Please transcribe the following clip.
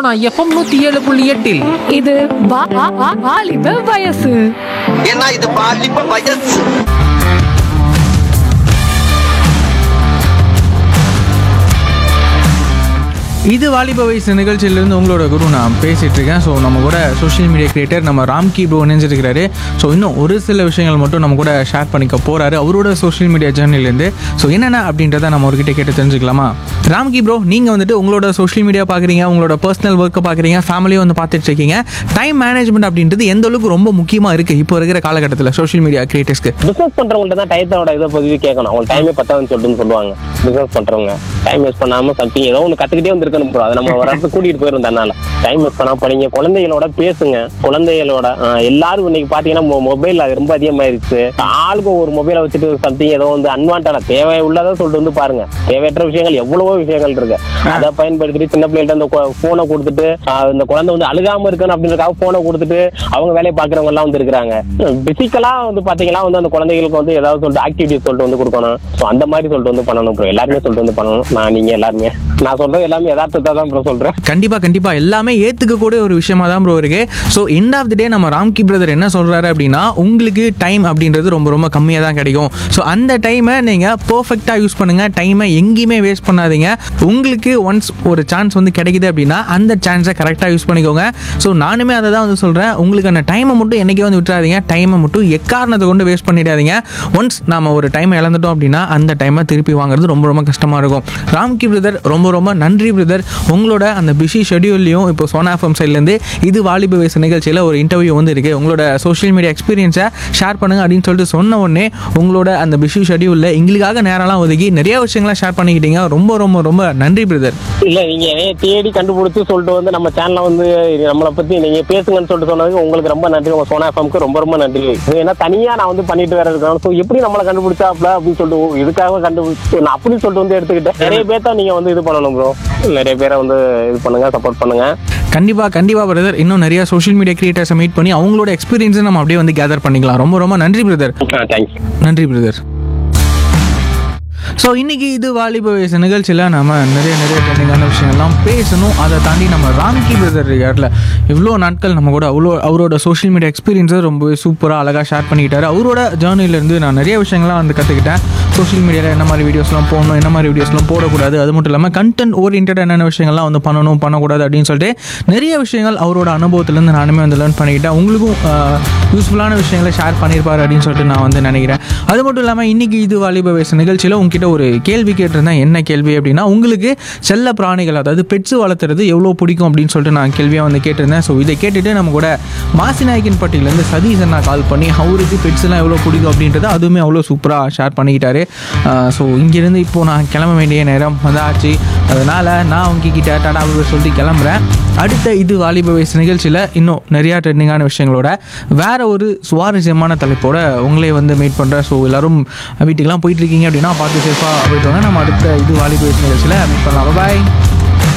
Sona FM நூத்தி ஏழு புள்ளி எட்டில் இது வா- வா- வா- வாலிப வயசு ஏன்னா இது பாலிப்ப வயசு இது வாலிப வயசு நிகழ்ச்சியிலேருந்து உங்களோட குரு நான் பேசிகிட்டு இருக்கேன் ஸோ நம்ம கூட சோஷியல் மீடியா கிரியேட்டர் நம்ம ராம்கி ப்ரோ இணைஞ்சிருக்கிறாரு ஸோ இன்னும் ஒரு சில விஷயங்கள் மட்டும் நம்ம கூட ஷேர் பண்ணிக்க போகிறாரு அவரோட சோஷியல் மீடியா ஜேர்னிலேருந்து ஸோ என்னென்ன அப்படின்றத நம்ம அவர்கிட்ட கேட்டு தெரிஞ்சுக்கலாமா ராம்கி ப்ரோ நீங்கள் வந்துட்டு உங்களோட சோஷியல் மீடியா பார்க்குறீங்க உங்களோட பர்சனல் ஒர்க்கை பார்க்குறீங்க ஃபேமிலியும் வந்து பார்த்துட்டு இருக்கீங்க டைம் மேனேஜ்மெண்ட் அப்படின்றது எந்த அளவுக்கு ரொம்ப முக்கியமாக இருக்குது இப்போ இருக்கிற காலகட்டத்தில் சோஷியல் மீடியா கிரியேட்டர்ஸ்க்கு பிசினஸ் பண்றவங்கள்ட்ட தான் டயத்தோட இதை பதிவு கேட்கணும் அவங்க டைமே பத்தாதுன்னு சொல்லிட்டு சொல்லுவாங்க பிசினஸ் பண்றவங்க டைம் வேஸ்ட் பண்ணாம சம்திங் ஏதோ ஒன்று கத்துக்கிட்டே வந்திருக்கணும் ப்ரோ அதை நம்ம ஒரு இடத்துல கூட்டிட்டு போயிரும் தன்னால டைம் வேஸ்ட் பண்ணாம படிங்க குழந்தைகளோட பேசுங்க குழந்தைகளோட ஆஹ், எல்லாரும் இன்னைக்கு பாத்தீங்கன்னா மொபைல் அது ரொம்ப அதிகமாயிருச்சு ஆளுக்கு ஒரு மொபைலை வச்சுட்டு சம்திங் ஏதோ வந்து அன்வான்டா தேவை உள்ளதா சொல்லிட்டு வந்து பாருங்க தேவையற்ற விஷயங்கள் எவ்வளவோ விஷயங்கள் இருக்கு அதை பயன்படுத்திட்டு சின்ன பிள்ளைகிட்ட அந்த போனை கொடுத்துட்டு ஆஹ், இந்த குழந்தை வந்து அழுகாம இருக்கணும் அப்படின்றதுக்காக போனை கொடுத்துட்டு அவங்க வேலையை பாக்குறவங்க எல்லாம் வந்து இருக்கிறாங்க பிசிக்கலா வந்து பாத்தீங்கன்னா வந்து அந்த குழந்தைகளுக்கு வந்து ஏதாவது சொல்லிட்டு ஆக்டிவிட்டி சொல்லிட்டு வந்து கொடுக்கணும் ஸோ அந்த மாதிரி சொல்லிட்டு வந்து பண்ணணும் ப்ரோ எல்லாருமே சொல்லிட்டு வந்து பண்ணணும் நான் நீங்க எல்லாருமே நான் சொல்றது எல்லாமே யதார்த்தத்தை தான் ப்ரோ சொல்றேன் கண்டிப்பா கண்டிப்பா எல்லாமே ஏத்துக்கக்கூடிய ஒரு விஷயமா தான் ப்ரோ இருக்கு so end of the day நம்ம ராம்கி பிரதர் என்ன சொல்றாரு அப்படின்னா உங்களுக்கு டைம் அப்படின்றது ரொம்ப ரொம்ப கம்மியாக தான் கிடைக்கும் ஸோ அந்த டைமை நீங்க பர்ஃபெக்டாக யூஸ் பண்ணுங்க டைமை எங்கேயுமே வேஸ்ட் பண்ணாதீங்க உங்களுக்கு ஒன்ஸ் ஒரு சான்ஸ் வந்து கிடைக்குது அப்படின்னா அந்த சான்ஸை கரெக்டாக யூஸ் பண்ணிக்கோங்க ஸோ நானுமே அதை தான் வந்து சொல்றேன் உங்களுக்கு அந்த டைமை மட்டும் என்னைக்கே வந்து விட்டுறாதீங்க டைமை மட்டும் எக்காரணத்தை கொண்டு வேஸ்ட் பண்ணிடாதீங்க ஒன்ஸ் நாம ஒரு டைம் இழந்துட்டோம் அப்படின்னா அந்த டைமை திருப்பி வாங்குறது ரொம்ப ரொம்ப கஷ்டமா இருக்கும் ராம்கி பிரதர் ரொம்ப ரொம்ப நன்றி பிரதர் உங்களோட அந்த பிஸி ஷெடியூல்லையும் இப்போ சோனா எஃப்எம் சைட்லேருந்து இது வாலிப வயசு நிகழ்ச்சியில் ஒரு இன்டர்வியூ வந்து இருக்கு உங்களோட சோஷியல் மீடியா எக்ஸ்பீரியன்ஸை ஷேர் பண்ணுங்க அப்படின்னு சொல்லிட்டு சொன்ன உடனே உங்களோட அந்த பிஸி ஷெடியூலில் எங்களுக்காக நேரம்லாம் ஒதுக்கி நிறைய விஷயங்களை ஷேர் பண்ணிக்கிட்டீங்க ரொம்ப ரொம்ப ரொம்ப நன்றி பிரதர் இல்ல நீங்க என்னைய தேடி கண்டுபிடிச்சு சொல்லிட்டு வந்து நம்ம சேனல்ல வந்து நம்மளை பத்தி நீங்க பேசுங்கன்னு சொல்லிட்டு சொன்னதுக்கு உங்களுக்கு ரொம்ப நன்றி உங்க சோனா எஃப்எம்க்கு ரொம்ப ரொம்ப நன்றி இது ஏன்னா தனியா நான் வந்து பண்ணிட்டு வேற இருக்கேன் ஸோ எப்படி நம்மளை கண்டுபிடிச்சாப்ல அப்படின்னு சொல்லிட்டு ஓ, இதுக்காக கண்டுபிடிச்சு நான் அப்படின்னு சொல்லிட்டு வந்து எடுத்துக்கிட்டேன் நிறைய பேர்த்த நீங்க வந்து இது பண்ணணும் ப்ரோ நிறைய பேரை வந்து இது பண்ணுங்க சப்போர்ட் பண்ணுங்க கண்டிப்பாக கண்டிப்பாக பிரதர் இன்னும் நிறைய சோஷியல் மீடியா கிரியேட்டர்ஸை மீட் பண்ணி அவங்களோட எக்ஸ்பீரியன்ஸை நம்ம அப்படியே வந்து கேதர் பண்ணிக்கலாம் ரொம்ப ரொம்ப நன்றி பிரதர் தேங்க்ஸ் நன்றி பிரதர் ஸோ இன்னைக்கு இது வாலிப வயசு நிகழ்ச்சியில் நம்ம நிறைய நிறைய ட்ரெண்டிங்கான விஷயங்கள்லாம் பேசணும் அதை தாண்டி நம்ம ராம்கி பிரதர் இருக்கார்ல இவ்வளோ நாட்கள் நம்ம கூட அவ்வளோ அவரோட சோஷியல் மீடியா எக்ஸ்பீரியன்ஸை ரொம்பவே சூப்பராக அழகாக ஷேர் பண்ணிக்கிட்டாரு அவரோட ஜேர்னிலேருந்து நான் நிறைய விஷயங்கள்லாம் வந்து கற்றுக்கிட்டேன் சோஷியல் மீடியாவில் என்ன மாதிரி வீடியோஸ்லாம் போடணும் என்ன மாதிரி வீடியோஸ்லாம் போடக்கூடாது அது மட்டும் இல்லாமல் கண்டென்ட் ஓரியன்ட் என்னென்ன விஷயங்கள்லாம் வந்து பண்ணணும் பண்ணக்கூடாது அப்படின்னு சொல்லிட்டு நிறைய விஷயங்கள் அவரோட அனுபவத்திலேருந்து நானுமே வந்து லேர்ன் பண்ணிக்கிட்டேன் உங்களுக்கும் யூஸ்ஃபுல்லான விஷயங்களை ஷேர் பண்ணியிருப்பார் அப்படின்னு சொல்லிட்டு நான் வந்து நினைக்கிறேன் அது மட்டும் இல்லாமல் இன்னைக்கு இது வாலிப வயசு நிகழ்ச்சியில் உங்ககிட்ட ஒரு கேள்வி கேட்டிருந்தேன் என்ன கேள்வி அப்படின்னா உங்களுக்கு செல்ல பிராணிகள் அதாவது பெட்ஸ் வளர்த்துறது எவ்வளோ பிடிக்கும் அப்படின்னு சொல்லிட்டு நான் கேள்வியாக வந்து கேட்டிருந்தேன் ஸோ இதை கேட்டுட்டு நம்ம கூட மாசிநாயக்கன் பட்டியிலேருந்து சதீஷ் அண்ணா கால் பண்ணி அவருக்கு பெட்ஸ்லாம் எவ்வளோ பிடிக்கும் அப்படின்றத அதுவுமே அவ்வளோ சூப்பராக ஷேர் பண்ணிக்கிட்டாரு ஸோ இங்கேருந்து இப்போது நான் கிளம்ப வேண்டிய நேரம் வந்தாச்சு அதனால் நான் உங்ககிட்ட டாடா பாய் சொல்லிட்டு கிளம்புறேன் அடுத்த இது வாலிப வயசு நிகழ்ச்சியில் இன்னும் நிறையா ட்ரெண்டிங்கான விஷயங்களோட வேற ஒரு சுவாரஸ்யமான தலைப்போட உங்களே வந்து மீட் பண்ணுறேன் ஸோ எல்லாரும் வீட்டுக்கெல்லாம் போயிட்டு இருக்கீங்க அப்படின்னா பார்த்து சேஃபாக போயிட்டு வாங்க நம்ம அடுத்த இது வாலிப வயசு நிகழ்ச்சியில் மீட் பண்ணலாம் பாய்